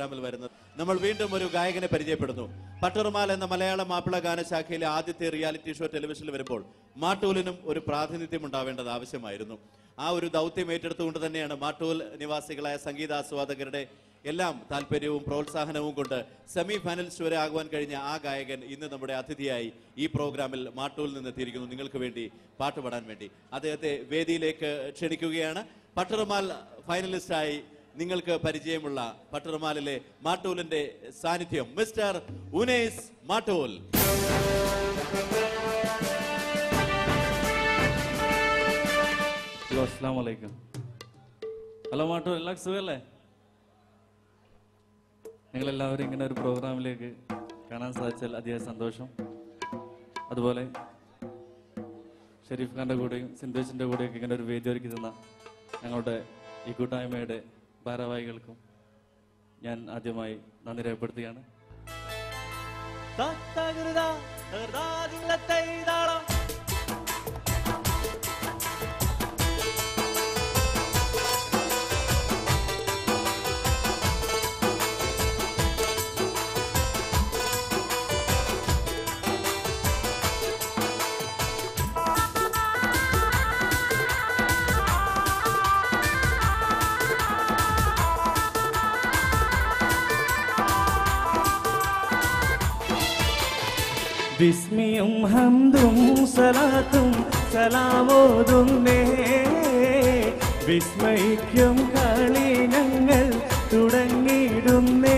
പ്രോഗ്രാമിൽ വരുന്നത് നമ്മൾ വീണ്ടും ഒരു ഗായകനെ പരിചയപ്പെടുന്നു പട്ടുറുമാൽ എന്ന മലയാള മാപ്പിള ഗാനശാഖയിലെ ആദ്യത്തെ റിയാലിറ്റി ഷോ ടെലിവിഷനിൽ വരുമ്പോൾ മാട്ടൂലിനും ഒരു പ്രാതിനിധ്യം ഉണ്ടാവേണ്ടത് ആവശ്യമായിരുന്നു ആ ഒരു ദൗത്യം ഏറ്റെടുത്തുകൊണ്ട് തന്നെയാണ് മാട്ടൂൽ നിവാസികളായ സംഗീതാസ്വാദകരുടെ എല്ലാം താല്പര്യവും പ്രോത്സാഹനവും കൊണ്ട് സെമി ഫൈനലിസ്റ്റ് വരെ ആകുവാൻ കഴിഞ്ഞ ആ ഗായകൻ ഇന്ന് നമ്മുടെ അതിഥിയായി ഈ പ്രോഗ്രാമിൽ മാട്ടൂൽ നിന്ന് എത്തിയിരിക്കുന്നു നിങ്ങൾക്ക് വേണ്ടി പാട്ട് പാടാൻ വേണ്ടി അദ്ദേഹത്തെ വേദിയിലേക്ക് ക്ഷണിക്കുകയാണ് പട്ടറുമാൽ ഫൈനലിസ്റ്റായി നിങ്ങൾക്ക് പരിചയമുള്ള പട്ടറുമാലിലെ മാട്ടൂലിന്റെ സാന്നിധ്യം മിസ്റ്റർ ഉനേസ് മാട്ടൂൽ ഹലോ അസ്സാം വലൈക്കും ഹലോ മാട്ടു എല്ലാവർക്കും സുഖമല്ലേ നിങ്ങളെല്ലാവരും ഇങ്ങനെ ഒരു പ്രോഗ്രാമിലേക്ക് കാണാൻ സാധിച്ചാൽ അതിയായ സന്തോഷം അതുപോലെ ഷെരീഫ് ഖാന്റെ കൂടെയും സിന്ധുവേച്ചിന്റെ കൂടെയൊക്കെ ഇങ്ങനെ ഒരു വേദി ഒരുക്കി തന്ന ഞങ്ങളുടെ ഈ കൂട്ടായ്മയുടെ ഭാരവാഹികൾക്കും ഞാൻ ആദ്യമായി നന്ദി രേഖപ്പെടുത്തുകയാണ് വിസ്മിയും ഹന്തും സലാത്തും സലാമോതുന്നേ വിസ്മയിക്കും കളി ഞങ്ങൾ തുടങ്ങിയിടുന്നേ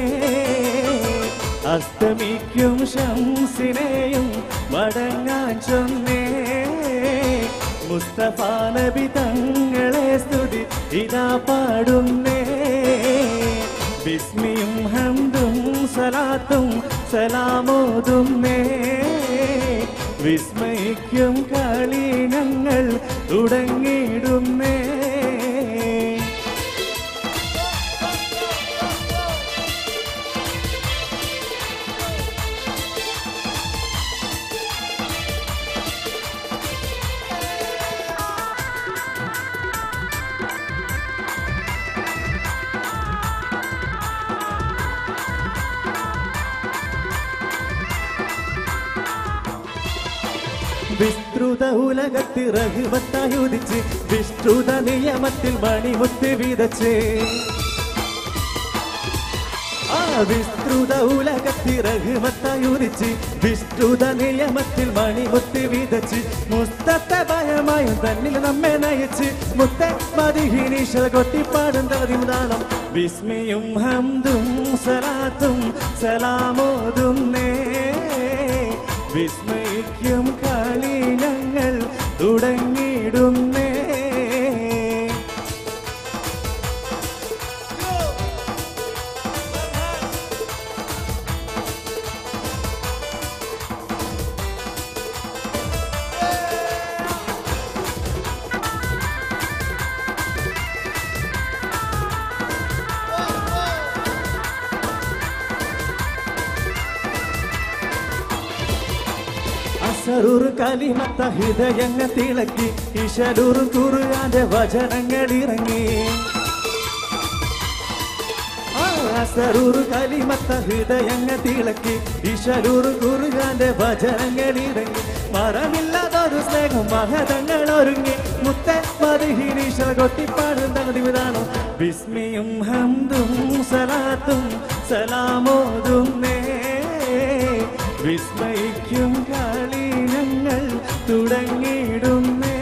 അസ്തമിക്കും ശംസിനെയും മടങ്ങാൻ ചൊന്നേ മുസ്തഫ നബി തങ്ങളെ സ്തുതി ഇതാ പാടുന്നേ ബിസ്മിയും ഹംദും സലാത്തും സലാമോതുന്നേ വിസ്മയിക്കും കളി ഞങ്ങൾ തുടങ്ങിയിടുന്നേ വിസ്തൃത ഉലകത്തിൽ റഹുവത്തായുദിച്ച് വിസ്തൃത നിയമത്തിൽ മണിമുത്ത് വിതച്ച് ആ വിസ്തൃത ഉലകത്തിൽ റഹുവത്തായുദിച്ച് വിസ്തൃത നിയമത്തിൽ മണിമുത്ത് വിതച്ച് മുസ്തത്ത ഭയമായും തന്നിൽ നമ്മെ നയിച്ച് മുത്ത മതിഹിനീശ കൊട്ടിപ്പാടും തതിമുതാളം വിസ്മയും ഹംദും സലാത്തും സലാമോതും നേ വിസ്മയിക്കും കളി ഞങ്ങൾ തുടങ്ങിയിടുന്നേ അസറൂർ കലിമത്ത ഹൃദയങ്ങ തിളക്കി ഇശരൂർ കുറുകാന്റെ വചനങ്ങൾ ഇറങ്ങി ആ അസറൂർ കലിമത്ത ഹൃദയങ്ങ തിളക്കി ഇശരൂർ കുറുകാന്റെ വചനങ്ങൾ ഇറങ്ങി മറമില്ലാതൊരു സ്നേഹം മഹതങ്ങൾ ഒരുങ്ങി മുത്ത മതിഹിനീശ കൊട്ടിപ്പാടും തകതിവിതാണോ വിസ്മിയും ഹംദും സലാത്തും സലാമോതും നേ വിസ്മയിക്കും കളി ഞങ്ങൾ തുടങ്ങിയിടുന്നേ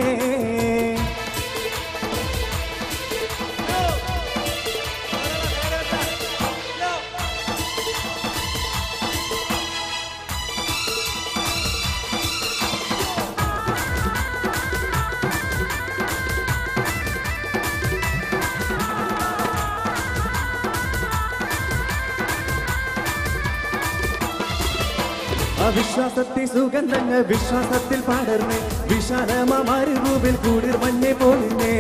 അവിശ്വാസത്തിൽ സുഗന്ധങ്ങൾ വിശ്വാസത്തിൽ പടർന്ന് വിശാലമാരുവിൽ കൂടിർ മഞ്ഞെ പോലിന്നേ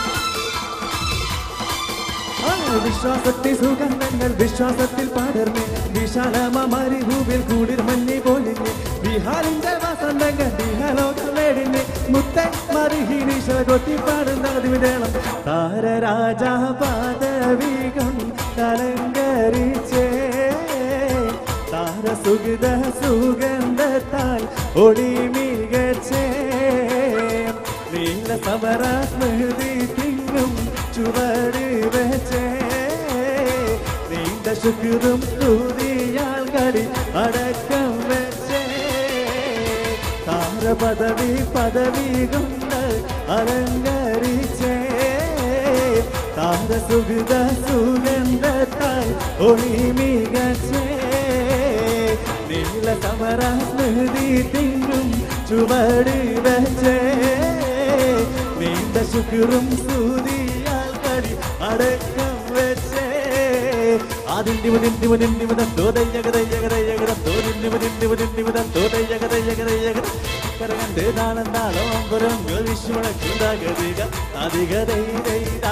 ആ വിശ്വാസത്തിൽ സുഗന്ധങ്ങൾ വിശ്വാസത്തിൽ പടർന്ന് വിശാലമാരുവിൽ കൂടിർ മഞ്ഞെ പോലിന്ന് വിഹാലിന്റെ വസന്തങ്ങൾ വിഹാലോകം വേടിന് മുത്ത മറിഹിനീശ കൊട്ടിപ്പാടുന്ന വിടേളം താരരാജ പാദവികം അലങ്കരിച്ചേ താരസുഗിത സുഗന്ധത്താൽ ഒളി മികച്ചേ നീല സമര സ്മൃതി തിങ്ങും ചുവട് വെച്ചേ നീണ്ട ശുക്രും സ്തുതിയാൽ കടി അടക്കം വെച്ചേ താരപദവി പദവി കൊണ്ട് അലങ്കരിച്ചേ താരസുഗിത സുഗന്ധത്താൽ ഒളി മികച്ചേ നീല സമര സ്മൃതി തിങ്ങും ചുവട് വെച്ചേ നീണ്ട ശുക്രും സ്തുതിയാൽ കടി അടക്കം വെച്ചേ ആദിന്യവനിന്യവനിന്യവന തോതയ്യകതയ്യകതയ്യകത തോതിന്യവനിന്യവനിന്യവന തോതയ്യകതയ്യകതയ്യകത കരകണ്ട് നാളെന്നാളോമ്പുരം വിശ്വണക്കുണ്ടാകതിക അധികതൈതൈത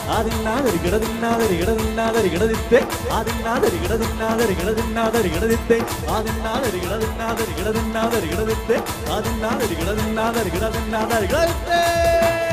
ആദിന്നാദരികിടതിന്നാദരികിടതിന്നാദരികിടതിത്തെ ആദിന്നാദരികിടതിന്നാദരികിടതിന്നാദരികിടതിത്തെ ആദിന്നാദരികിടതിന്നാദരികിടതിന്നാദരികിടതിത്തെ ആദിന്നാദരികിടതിന്നാദരികിടതിന്നാദരികിടതിത്തെ